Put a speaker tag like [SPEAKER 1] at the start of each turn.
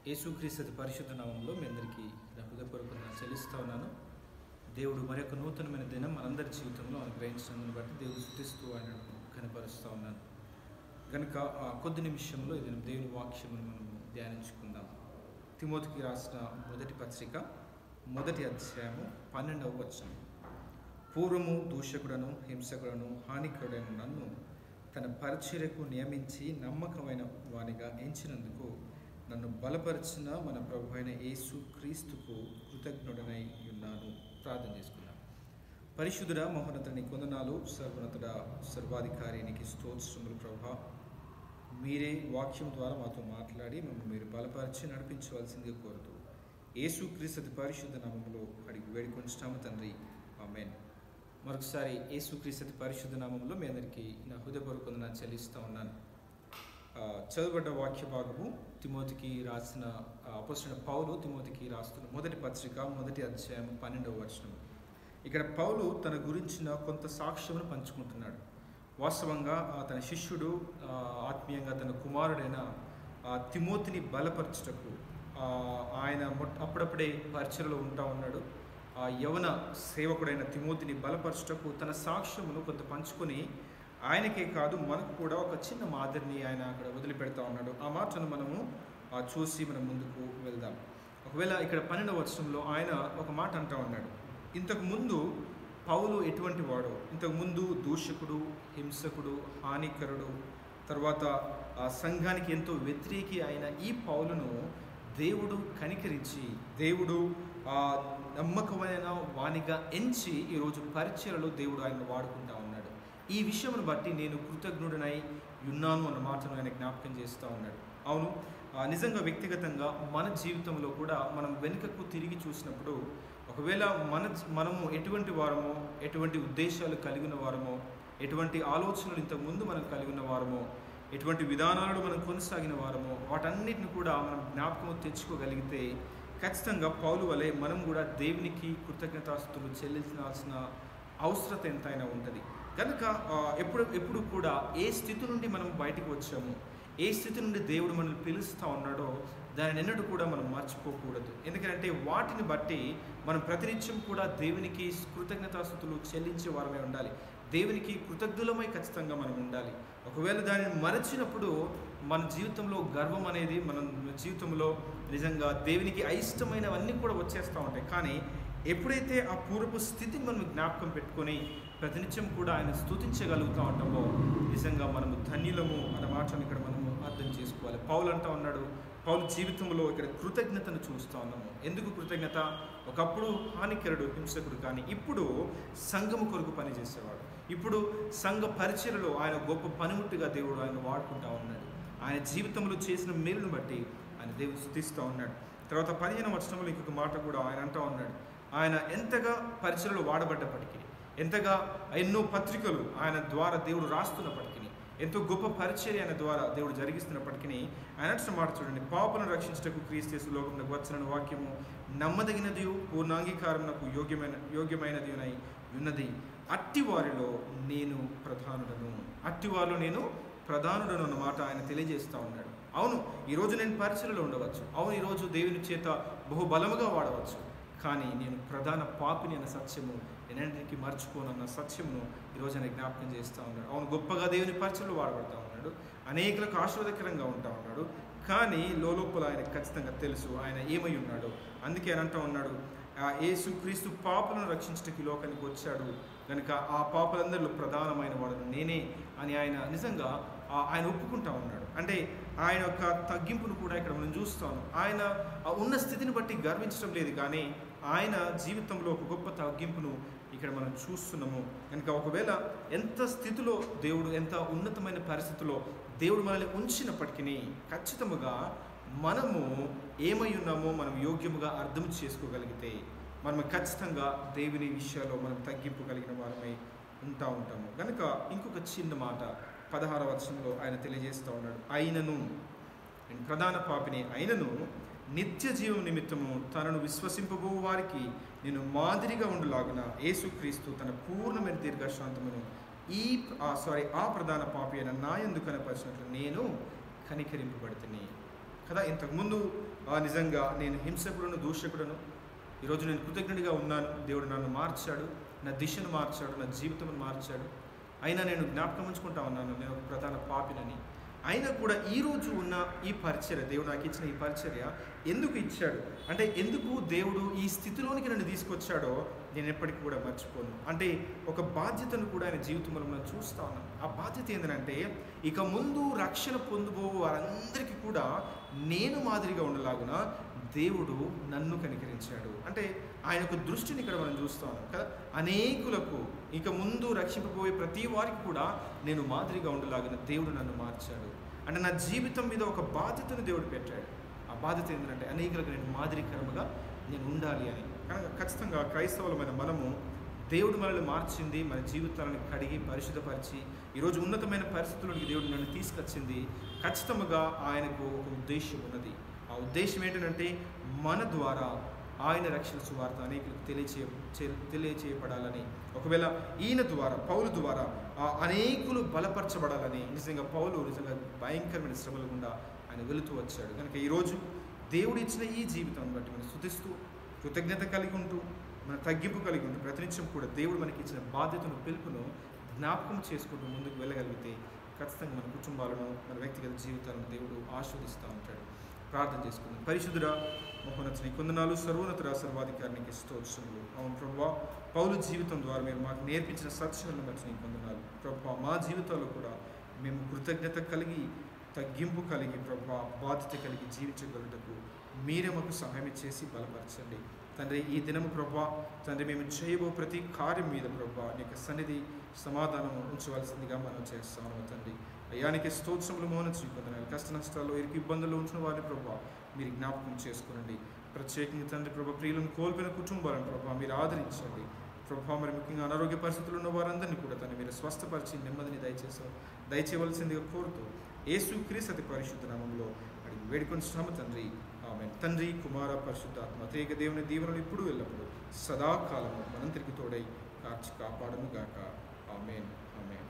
[SPEAKER 1] యేసుక్రీస్తు పరిశుద్ధ నామంలో మీ అందరికీ నా హృదయపూర్వకంగా నేను చెల్లిస్తా ఉన్నాను దేవుడు మరొక నూతనమైన దినం మనందరి జీవితంలో అనుగ్రహించినందుని బట్టి దేవుడు స్థుతిస్తూ ఆయన కనపరుస్తూ ఉన్నాను కనుక ఆ కొద్ది నిమిషంలో ఇది దేవుని వాక్యమును మనం ధ్యానించుకుందాం తిమోతికి రాసిన మొదటి పత్రిక మొదటి అధ్యాయము పన్నెండవ వచనం పూర్వము దూషకుడను హింసకుడను హానికరుడైన నన్ను తన పరిచర్యకు నియమించి నమ్మకమైన వానిగా ఎంచినందుకు నన్ను బలపరిచిన మన ప్రభు అయిన యేసు క్రీస్తుకు కృతజ్ఞుడనై ఉన్నాను ప్రార్థన చేసుకున్నాను పరిశుద్ధుడ మహోన్నతుని కొందనాలు సర్వోన్నతుడ సర్వాధికారి నీకు స్తోత్రములు ప్రభా మీరే వాక్యం ద్వారా మాతో మాట్లాడి మమ్మల్ని మీరు బలపరిచి నడిపించవలసిందిగా కోరుతూ యేసు క్రీస్తు పరిశుద్ధ నామంలో అడిగి వేడుకొంచుతాము తండ్రి ఆమెన్ మరొకసారి యేసుక్రీస్తు పరిశుద్ధ నామంలో మీ అందరికీ నా హృదయపూర్వకంగా నేను చెల్లిస్తూ ఉన్నాను ఆ, చదువుబడ్డ వాక్య భాగము తిమోతికి రాసిన అపస్తున్న పౌలు తిమోతికి రాస్తున్న మొదటి పత్రిక మొదటి అధ్యాయం పన్నెండవ వచనం ఇక్కడ పౌలు తన గురించిన కొంత సాక్ష్యమును పంచుకుంటున్నాడు వాస్తవంగా ఆ, తన శిష్యుడు ఆ, ఆత్మీయంగా తన కుమారుడైన ఆ, తిమోతిని బలపరచుటకు ఆ, ఆయన మొట్ట అప్పుడప్పుడే పరిచయలో ఉంటా ఉన్నాడు ఆ యవన సేవకుడైన తిమోతిని బలపరచుటకు తన సాక్ష్యమును కొంత పంచుకొని ఆయనకే కాదు మనకు కూడా ఒక చిన్న మాదిరిని ఆయన అక్కడ వదిలిపెడతా ఉన్నాడు ఆ మాటను మనము ఆ, చూసి మనం ముందుకు వెళ్దాం ఒకవేళ ఇక్కడ పన్నెండవ వచనంలో ఆయన ఒక మాట అంటా ఉన్నాడు ఇంతకు ముందు పౌలు ఎటువంటి వాడో ఇంతకు ముందు దూషకుడు హింసకుడు హానికరుడు తర్వాత ఆ సంఘానికి ఎంతో వ్యతిరేకి అయిన ఈ పౌలును దేవుడు కనికరించి దేవుడు ఆ నమ్మకమైన వానిగా ఎంచి ఈరోజు పరిచయలో దేవుడు ఆయన వాడుకుంటా ఉన్నాడు ఈ విషయమును బట్టి నేను కృతజ్ఞుడనై ఉన్నాను అన్న మాటను ఆయన జ్ఞాపకం చేస్తూ ఉన్నాడు అవును ఆ, నిజంగా వ్యక్తిగతంగా మన జీవితంలో కూడా మనం వెనుకకు తిరిగి చూసినప్పుడు ఒకవేళ మన మనము ఎటువంటి వారమో ఎటువంటి ఉద్దేశాలు కలిగిన వారమో ఎటువంటి ఆలోచనలు ఇంతకు ముందు మనం కలిగి ఉన్న వారమో ఎటువంటి విధానాలను మనం కొనసాగిన వారమో వాటన్నిటిని కూడా మనం జ్ఞాపకం తెచ్చుకోగలిగితే ఖచ్చితంగా పౌలు వలె మనం కూడా దేవునికి కృతజ్ఞతాస్తులు చెల్లించాల్సిన అవసరత ఎంతైనా ఉంటుంది కనుక ఆ, ఎప్పుడు ఎప్పుడు కూడా ఏ స్థితి నుండి మనం బయటకు వచ్చామో ఏ స్థితి నుండి దేవుడు మనల్ని పిలుస్తూ ఉన్నాడో దానిని ఎన్నడూ కూడా మనం మర్చిపోకూడదు ఎందుకంటే వాటిని బట్టి మనం ప్రతినిత్యం కూడా దేవునికి కృతజ్ఞతాస్థుతులు చెల్లించే వారమే ఉండాలి దేవునికి కృతజ్ఞులమై ఖచ్చితంగా మనం ఉండాలి ఒకవేళ దానిని మరచినప్పుడు మన జీవితంలో గర్వం అనేది మన జీవితంలో నిజంగా దేవునికి అయిష్టమైనవన్నీ కూడా వచ్చేస్తూ ఉంటాయి కానీ ఎప్పుడైతే ఆ పూర్వపు స్థితిని మనం జ్ఞాపకం పెట్టుకొని ప్రతినిత్యం కూడా ఆయన స్తుతించగలుగుతూ ఉంటామో నిజంగా మనము ధన్యులము అన్న మాటను ఇక్కడ మనము అర్థం చేసుకోవాలి పౌలు అంటా ఉన్నాడు పౌలు జీవితంలో ఇక్కడ కృతజ్ఞతను చూస్తూ ఉన్నాము ఎందుకు కృతజ్ఞత ఒకప్పుడు హానికరుడు హింసకుడు కానీ ఇప్పుడు సంఘము కొరకు పనిచేసేవాడు ఇప్పుడు సంఘ పరిచయలో ఆయన గొప్ప పనిముట్టుగా దేవుడు ఆయన వాడుకుంటా ఉన్నాడు ఆయన జీవితంలో చేసిన మేలును బట్టి ఆయన దేవుడు స్థుతిస్తూ ఉన్నాడు తర్వాత పదిహేను వచనంలో ఇంకొక మాట కూడా ఆయన అంటా ఉన్నాడు ఆయన ఎంతగా పరిచయలో వాడబడ్డప్పటికీ ఎంతగా ఎన్నో పత్రికలు ఆయన ద్వారా దేవుడు రాస్తున్నప్పటికీ ఎంతో గొప్ప పరిచర్య ఆయన ద్వారా దేవుడు జరిగిస్తున్నప్పటికీ ఆయన అంటున్న మాట చూడండి పాపలను రక్షించటకు క్రీస్తు లోకంలో వచ్చిన వాక్యము నమ్మదగినది పూర్ణాంగీకారమునకు యోగ్యమైన యోగ్యమైనది ఉన్నది ఉన్నది అట్టి వారిలో నేను ప్రధానుడను అట్టి వారిలో నేను ప్రధానుడను అన్న మాట ఆయన తెలియజేస్తూ ఉన్నాడు అవును ఈరోజు నేను పరిచయలో ఉండవచ్చు అవును ఈరోజు దేవుని చేత బహుబలముగా వాడవచ్చు కానీ నేను ప్రధాన పాపిని అన్న సత్యము నేనంటికి మర్చిపోనన్న సత్యమును ఈరోజు ఆయన జ్ఞాపకం చేస్తూ ఉన్నాడు అవును గొప్పగా దేవుని పరిచయలో వాడబడతా ఉన్నాడు అనేకులకు ఆశీర్వదకరంగా ఉంటా ఉన్నాడు కానీ లోపల ఆయన ఖచ్చితంగా తెలుసు ఆయన ఏమై ఉన్నాడు అందుకే ఆయన అంటూ ఉన్నాడు ఆ యేసు క్రీస్తు పాపులను రక్షించడానికి ఈ లోకానికి వచ్చాడు కనుక ఆ పాపులందరిలో ప్రధానమైన వాడు నేనే అని ఆయన నిజంగా ఆ- ఆయన ఒప్పుకుంటా ఉన్నాడు అంటే ఆయన యొక్క తగ్గింపును కూడా ఇక్కడ మనం చూస్తాం ఆయన ఆ ఉన్న స్థితిని బట్టి గర్వించడం లేదు కానీ ఆయన జీవితంలో ఒక గొప్ప తగ్గింపును ఇక్కడ మనం చూస్తున్నాము కనుక ఒకవేళ ఎంత స్థితిలో దేవుడు ఎంత ఉన్నతమైన పరిస్థితిలో దేవుడు మనల్ని ఉంచినప్పటికీ ఖచ్చితముగా మనము ఏమై ఉన్నామో మనం యోగ్యముగా అర్థం చేసుకోగలిగితే మనం ఖచ్చితంగా దేవుని విషయాల్లో మనం తగ్గింపు కలిగిన వారమై ఉంటా ఉంటాము కనుక ఇంకొక చిన్న మాట పదహార వచనంలో ఆయన తెలియజేస్తూ ఉన్నాడు అయినను నేను ప్రధాన పాపిని అయినను నిత్య జీవం నిమిత్తము తనను విశ్వసింపబో వారికి నేను మాదిరిగా ఉండులాగున యేసుక్రీస్తు తన పూర్ణమైన దీర్ఘశాంతమును ఈ సారీ ఆ ప్రధాన పాపి అయిన నా ఎందు కనపరిచినట్లు నేను కనికరింపబడితిని కదా ఇంతకుముందు ఆ, నిజంగా నేను హింసకుడును దూషకుడును ఈరోజు నేను కృతజ్ఞుడిగా ఉన్నాను దేవుడు నన్ను మార్చాడు నా దిశను మార్చాడు నా జీవితం మార్చాడు అయినా నేను జ్ఞాపకం ఉంచుకుంటా ఉన్నాను నేను ఒక ప్రధాన పాపినని అయినా కూడా ఈ రోజు ఉన్న ఈ పరిచర్య దేవుడు నాకు ఇచ్చిన ఈ పరిచర్య ఎందుకు ఇచ్చాడు అంటే ఎందుకు దేవుడు ఈ స్థితిలోనికి నన్ను తీసుకొచ్చాడో నేను ఎప్పటికీ కూడా మర్చిపోను అంటే ఒక బాధ్యతను కూడా ఆయన జీవితంలో మనం చూస్తా ఉన్నాను ఆ బాధ్యత ఏంటంటే ఇక ముందు రక్షణ పొందుబో వారందరికీ కూడా నేను మాదిరిగా ఉండలాగున దేవుడు నన్ను కనికరించాడు అంటే ఆయన యొక్క దృష్టిని ఇక్కడ మనం చూస్తాం కదా అనేకులకు ఇక ముందు రక్షింపబోయే ప్రతి వారికి కూడా నేను మాదిరిగా ఉండలాగిన దేవుడు నన్ను మార్చాడు అంటే నా జీవితం మీద ఒక బాధ్యతను దేవుడు పెట్టాడు ఆ బాధ్యత ఏంటంటే అనేకులకు నేను మాదిరికరముగా నేను ఉండాలి అని కనుక ఖచ్చితంగా క్రైస్తవులమైన మనము దేవుడు మనల్ని మార్చింది మన జీవితాలను కడిగి పరిశుద్ధపరిచి ఈరోజు ఉన్నతమైన పరిస్థితుల్లోకి దేవుడు నన్ను తీసుకొచ్చింది ఖచ్చితంగా ఆయనకు ఒక ఉద్దేశం ఉన్నది ఆ ఉద్దేశం ఏంటంటే మన ద్వారా ఆయన రక్షణ సువార్త అనేకులకు తెలియచే చే- తెలియచేయబడాలని ఒకవేళ ఈయన ద్వారా పౌలు ద్వారా ఆ అనేకులు బలపరచబడాలని నిజంగా పౌలు నిజంగా భయంకరమైన శ్రమల గుండా ఆయన వెళుతూ వచ్చాడు కనుక ఈరోజు దేవుడు ఇచ్చిన ఈ జీవితాన్ని బట్టి మనం శుతిస్తూ కృతజ్ఞత కలిగి ఉంటూ మన తగ్గింపు కలిగి ఉంటూ ప్రతినిత్యం కూడా దేవుడు మనకి ఇచ్చిన బాధ్యతను పిలుపును జ్ఞాపకం చేసుకుంటూ ముందుకు వెళ్ళగలిగితే ఖచ్చితంగా మన కుటుంబాలను మన వ్యక్తిగత జీవితాలను దేవుడు ఆస్వాదిస్తూ ఉంటాడు ప్రార్థన చేసుకుందాం పరిశుద్ధుడా మహోన్నతుని కొందనాలు సర్వోన్నతుడ సర్వాధికారికి స్తోత్రములు అవును ప్రభా పౌలు జీవితం ద్వారా మీరు మాకు నేర్పించిన సత్యాలను బట్టి నీకు కొందనాలు ప్రభా మా జీవితాల్లో కూడా మేము కృతజ్ఞత కలిగి తగ్గింపు కలిగి ప్రభా బాధ్యత కలిగి జీవించగలుగుటకు మీరే మాకు సహాయం చేసి బలపరచండి తండ్రి ఈ దినము ప్రభా తండ్రి మేము చేయబో ప్రతి కార్యం మీద ప్రభా నీ యొక్క సన్నిధి సమాధానం ఉంచవలసిందిగా మనం చేస్తాము తండ్రి అయ్యానికి స్తోత్రములు మౌన చూపుతున్నాను కష్ట నష్టాల్లో ఇరుకు ఇబ్బందులు ఉంచిన వారిని ప్రభా మీరు జ్ఞాపకం చేసుకునండి ప్రత్యేకంగా తండ్రి ప్రభా ప్రియులను కోల్పోయిన కుటుంబాలను ప్రభా మీరు ఆదరించండి ప్రభా మరి ముఖ్యంగా అనారోగ్య పరిస్థితులు ఉన్న వారందరినీ కూడా తను మీరు స్వస్థపరిచి నెమ్మదిని దయచేసా దయచేయవలసిందిగా కోరుతూ యేసు క్రీస్తు అతి పరిశుద్ధ నామంలో అడిగి వేడుకొని శ్రమ తండ్రి ఆమె తండ్రి కుమార పరిశుద్ధాత్మ తేగ దేవుని దీవెనలు ఇప్పుడు ఎల్లప్పుడు సదాకాలము మనందరికి తోడై కాచి కాపాడను గాక ఆమెన్ ఆమెన్